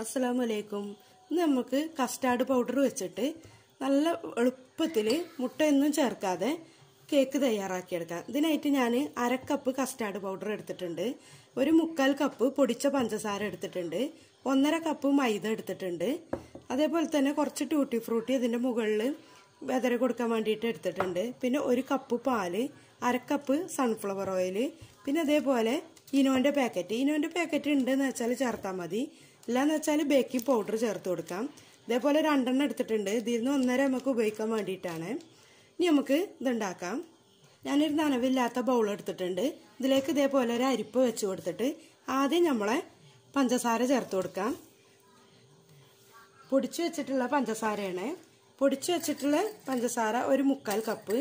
അസ്സലാമു അലൈക്കും ഇന്ന് നമുക്ക് കസ്റ്റാർഡ് പൗഡർ വെച്ചിട്ട് നല്ല എളുപ്പത്തിൽ മുട്ടയൊന്നും ചേർക്കാതെ കേക്ക് തയ്യാറാക്കിയെടുക്കാം ഇതിനായിട്ട് ഞാൻ അര കപ്പ് കസ്റ്റാർഡ് പൗഡർ എടുത്തിട്ടുണ്ട് ഒരു മുക്കാൽ കപ്പ് പൊടിച്ച പഞ്ചസാര എടുത്തിട്ടുണ്ട് ഒന്നര കപ്പ് മൈദ എടുത്തിട്ടുണ്ട് അതേപോലെ തന്നെ കുറച്ച് ടൂട്ടി ഫ്രൂട്ടി ഇതിൻ്റെ മുകളിൽ വെതര കൊടുക്കാൻ വേണ്ടിയിട്ട് എടുത്തിട്ടുണ്ട് പിന്നെ ഒരു കപ്പ് പാല് അര കപ്പ് സൺഫ്ലവർ ഓയിൽ പിന്നെ അതേപോലെ ഇനോന്റെ പാക്കറ്റ് ഇനോന്റെ പാക്കറ്റ് ഉണ്ടെന്ന് വെച്ചാൽ ചേർത്താൽ മതി ഇല്ലാന്ന് വെച്ചാൽ ബേക്കിംഗ് പൗഡർ ചേർത്ത് കൊടുക്കാം ഇതേപോലെ രണ്ടെണ്ണം എടുത്തിട്ടുണ്ട് ഇതിൽ നിന്ന് ഒന്നര നമുക്ക് ഉപയോഗിക്കാൻ വേണ്ടിയിട്ടാണ് ഇനി നമുക്ക് ഇതുണ്ടാക്കാം ഞാനൊരു നനവില്ലാത്ത ബൗൾ എടുത്തിട്ടുണ്ട് ഇതിലേക്ക് ഇതേപോലെ ഒരു അരിപ്പ് വെച്ച് കൊടുത്തിട്ട് ആദ്യം നമ്മളെ പഞ്ചസാര ചേർത്ത് കൊടുക്കാം പൊടിച്ചു വെച്ചിട്ടുള്ള പഞ്ചസാരയാണ് പൊടിച്ചു വെച്ചിട്ടുള്ള പഞ്ചസാര ഒരു മുക്കാൽ കപ്പ്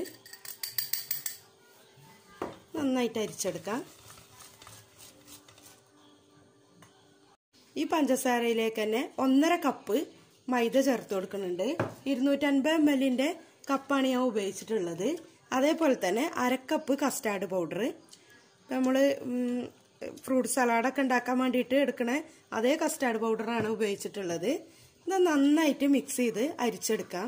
നന്നായിട്ട് അരിച്ചെടുക്കാം ഈ പഞ്ചസാരയിലേക്ക് തന്നെ ഒന്നര കപ്പ് മൈദ ചേർത്ത് കൊടുക്കുന്നുണ്ട് ഇരുന്നൂറ്റൻപത് എം എല്ലിന്റെ കപ്പാണ് ഞാൻ ഉപയോഗിച്ചിട്ടുള്ളത് അതേപോലെ തന്നെ അരക്കപ്പ് കസ്റ്റാർഡ് പൗഡർ നമ്മൾ ഫ്രൂട്ട് സലാഡൊക്കെ ഉണ്ടാക്കാൻ വേണ്ടിയിട്ട് എടുക്കണ അതേ കസ്റ്റാർഡ് പൗഡറാണ് ഉപയോഗിച്ചിട്ടുള്ളത് ഇത് നന്നായിട്ട് മിക്സ് ചെയ്ത് അരിച്ചെടുക്കാം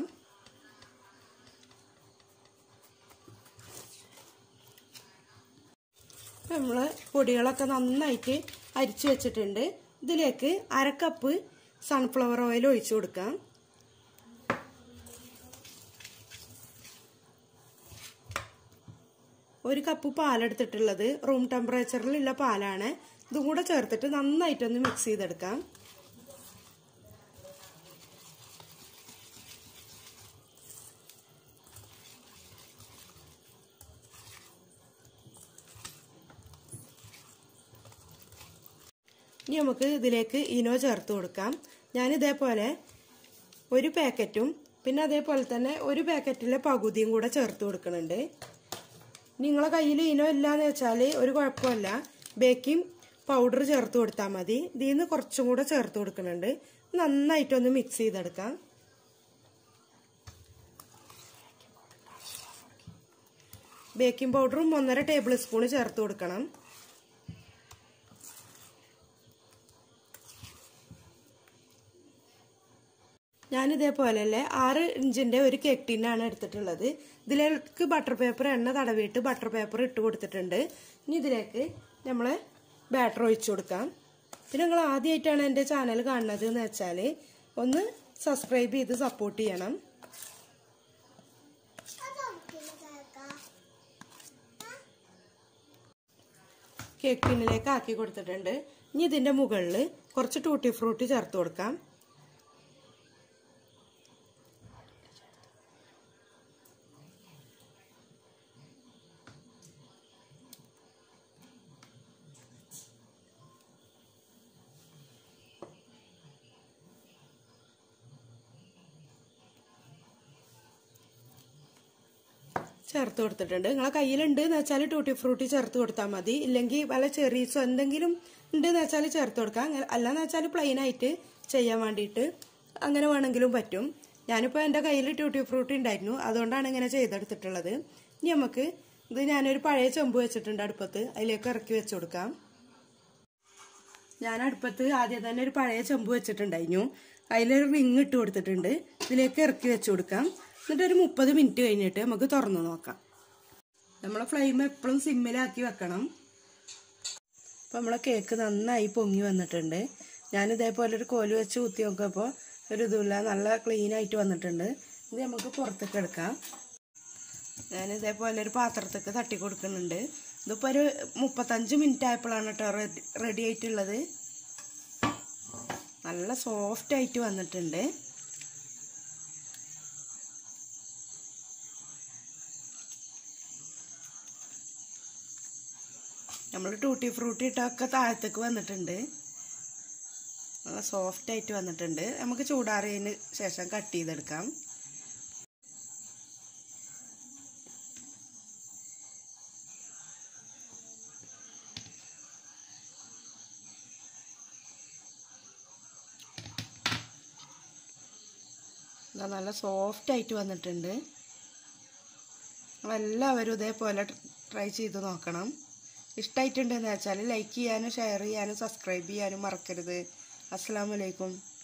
നമ്മൾ പൊടികളൊക്കെ നന്നായിട്ട് അരിച്ചു വെച്ചിട്ടുണ്ട് ഇതിലേക്ക് അരക്കപ്പ് സൺഫ്ലവർ ഓയിൽ ഒഴിച്ചു കൊടുക്കാം ഒരു കപ്പ് പാലെടുത്തിട്ടുള്ളത് റൂം ടെമ്പറേച്ചറിലുള്ള പാലാണ് ഇതും കൂടെ ചേർത്തിട്ട് നന്നായിട്ടൊന്ന് മിക്സ് ചെയ്തെടുക്കാം ഇനി നമുക്ക് ഇതിലേക്ക് ഇനോ ചേർത്ത് കൊടുക്കാം ഞാൻ ഇതേപോലെ ഒരു പാക്കറ്റും പിന്നെ അതേപോലെ തന്നെ ഒരു പാക്കറ്റിലെ പകുതിയും കൂടെ ചേർത്ത് കൊടുക്കുന്നുണ്ട് നിങ്ങളെ കയ്യിൽ ഇനോ ഇല്ലാന്ന് വെച്ചാൽ ഒരു കുഴപ്പമില്ല ബേക്കിംഗ് പൗഡർ ചേർത്ത് കൊടുത്താൽ മതി ഇതിൽ നിന്ന് കുറച്ചും കൂടെ ചേർത്ത് കൊടുക്കുന്നുണ്ട് നന്നായിട്ടൊന്ന് മിക്സ് ചെയ്തെടുക്കാം ബേക്കിംഗ് പൗഡറും ഒന്നര ടേബിൾ സ്പൂൺ ചേർത്ത് കൊടുക്കണം ഞാൻ ഇതേപോലെയല്ലേ ആറ് ഇഞ്ചിന്റെ ഒരു കേക്ക് ടിന്നാണ് എടുത്തിട്ടുള്ളത് ഇതിലേക്ക് ബട്ടർ പേപ്പർ എണ്ണ തടവിയിട്ട് ബട്ടർ പേപ്പർ ഇട്ട് കൊടുത്തിട്ടുണ്ട് ഇനി ഇതിലേക്ക് നമ്മൾ ബാറ്റർ ഒഴിച്ചു കൊടുക്കാം പിന്നെ നിങ്ങൾ ആദ്യമായിട്ടാണ് എൻ്റെ ചാനൽ കാണുന്നത് എന്ന് വെച്ചാൽ ഒന്ന് സബ്സ്ക്രൈബ് ചെയ്ത് സപ്പോർട്ട് ചെയ്യണം കേക്ക് ടിന്നിലേക്ക് ആക്കി കൊടുത്തിട്ടുണ്ട് ഇനി ഇതിന്റെ മുകളിൽ കുറച്ച് ടൂട്ടി ഫ്രൂട്ടി ചേർത്ത് കൊടുക്കാം ചേർത്ത് കൊടുത്തിട്ടുണ്ട് നിങ്ങളെ കയ്യിലുണ്ട് എന്ന് വെച്ചാൽ ടൂട്ടി ഫ്രൂട്ടി ചേർത്ത് കൊടുത്താൽ മതി ഇല്ലെങ്കിൽ വല്ല ചെറീസോ എന്തെങ്കിലും ഉണ്ട് എന്ന് വെച്ചാൽ ചേർത്ത് കൊടുക്കാം അല്ലാന്ന് വെച്ചാൽ പ്ലെയിൻ ആയിട്ട് ചെയ്യാൻ വേണ്ടിയിട്ട് അങ്ങനെ വേണമെങ്കിലും പറ്റും ഞാനിപ്പോൾ എൻ്റെ കയ്യിൽ ട്യൂട്ടി ഫ്രൂട്ടി ഉണ്ടായിരുന്നു അതുകൊണ്ടാണ് ഇങ്ങനെ ചെയ്തെടുത്തിട്ടുള്ളത് ഇനി നമുക്ക് ഇത് ഞാനൊരു പഴയ ചെമ്പ് വെച്ചിട്ടുണ്ട് അടുപ്പത്ത് അതിലേക്ക് ഇറക്കി വെച്ച് കൊടുക്കാം ഞാൻ അടുപ്പത്ത് ആദ്യം തന്നെ ഒരു പഴയ ചെമ്പ് വെച്ചിട്ടുണ്ടായിരുന്നു അതിലൊരു റിങ് ഇട്ട് കൊടുത്തിട്ടുണ്ട് ഇതിലേക്ക് ഇറക്കി വെച്ച് കൊടുക്കാം എന്നിട്ട് ഒരു മുപ്പത് മിനിറ്റ് കഴിഞ്ഞിട്ട് നമുക്ക് തുറന്നു നോക്കാം നമ്മളെ ഫ്ലെയിം എപ്പോഴും സിമ്മിലാക്കി വെക്കണം അപ്പം നമ്മളെ കേക്ക് നന്നായി പൊങ്ങി വന്നിട്ടുണ്ട് ഞാൻ ഇതേപോലെ ഒരു കോല് വെച്ച് കുത്തി നോക്കിയപ്പോൾ ഒരു ഇതുമില്ല നല്ല ക്ലീൻ ആയിട്ട് വന്നിട്ടുണ്ട് ഇത് നമുക്ക് പുറത്തേക്ക് എടുക്കാം ഞാൻ ഇതേപോലെ ഒരു പാത്രത്തേക്ക് തട്ടി കൊടുക്കുന്നുണ്ട് ഇതിപ്പോൾ ഒരു മുപ്പത്തഞ്ച് മിനിറ്റ് ആയപ്പോഴാണ് കേട്ടോ റെഡി റെഡി ആയിട്ടുള്ളത് നല്ല സോഫ്റ്റ് ആയിട്ട് വന്നിട്ടുണ്ട് നമ്മൾ ടൂട്ടി ഫ്രൂട്ടി ഇട്ടൊക്കെ താഴത്തേക്ക് വന്നിട്ടുണ്ട് നല്ല സോഫ്റ്റ് ആയിട്ട് വന്നിട്ടുണ്ട് നമുക്ക് ചൂടാറിയതിന് ശേഷം കട്ട് ചെയ്തെടുക്കാം നല്ല സോഫ്റ്റ് ആയിട്ട് വന്നിട്ടുണ്ട് എല്ലാവരും ഇതേപോലെ ട്രൈ ചെയ്ത് നോക്കണം ഇഷ്ടമായിട്ടുണ്ടെന്ന് വെച്ചാൽ ലൈക്ക് ചെയ്യാനും ഷെയർ ചെയ്യാനും സബ്സ്ക്രൈബ് ചെയ്യാനും മറക്കരുത് അസ്സാം വലൈക്കും